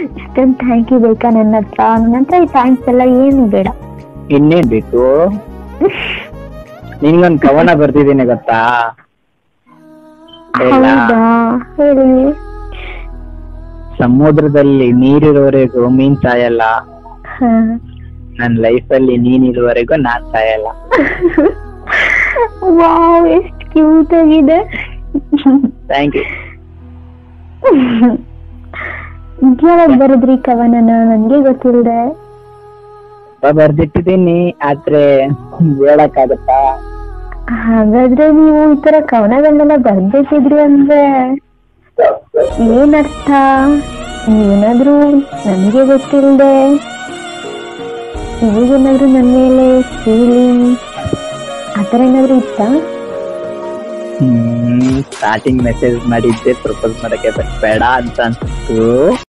ಇಷ್ಟೊಂದು thank you ಬೇಕಾ ನನ್ನ ಹತ್ರ ನನ್ನ ಹತ್ರ ಈ ಥ್ಯಾಂಕ್ಸ್ ಎಲ್ಲ ಏನು ಬೇಡ ಇನ್ನೇನ್ ಬೇಕು ನಿನ್ಗೊಂದ್ ಕವನ ಬರ್ತಿದ್ದೀನಿ ಗೊತ್ತಾ ಇಲ್ಲ. ಹೌದಾ ಹೇಳಿ ಸಮುದ್ರದಲ್ಲಿ ನೀರಿರೋವರೆಗೂ ಮೀನ್ ಸಾಯಲ್ಲ ಹಾ ನನ್ ಲೈಫಲ್ಲಿ ನೀನಿರುವವರೆಗೂ ನಾನ್ ಸಾಯಲ್ಲ ವಾವ್ ಎಷ್ಟು ಕ್ಯೂಟ್ ಆಗಿದೆ ಥ್ಯಾಂಕ್ ಯು ಯಾವಾಗ ಬರದ್ರಿ ಕವನನ ನನ್ಗೆ ಗೊತ್ತಿಲ್ದೆ ಬರ್ದಿಟ್ಟಿದ್ದೀನಿ ಆದ್ರೆ ಹೇಳಕ್ಕಾಗತ್ತಾ ಹಾಗಾದ್ರೆ ನೀವು ಈ ತರ ಕವನಗಳನ್ನೆಲ್ಲ ಬರ್ಬೇಕಿದ್ರಿ ಅಂದ್ರೆ ಏನರ್ಥ ನೀವೇನಾದ್ರೂ ನನಗೆ ಗೊತ್ತಿಲ್ಲದೆ ನಿಮಗೇನಾದ್ರೂ ನನ್ನ ಮೇಲೆ ಫೀಲಿಂಗ್ ಆತರ ಏನಾದ್ರೂ ಇತ್ತಾ ಹ್ಮ್ ಸ್ಟಾರ್ಟಿಂಗ್ ಮೆಸೇಜ್ ಮಾಡಿದ್ದೆ ಪ್ರಪೋಸ್ ಮಾಡಕ್ಕೆ ಬಟ್ ಬೇಡ ಅಂತ ಅನ್ಸ್ತು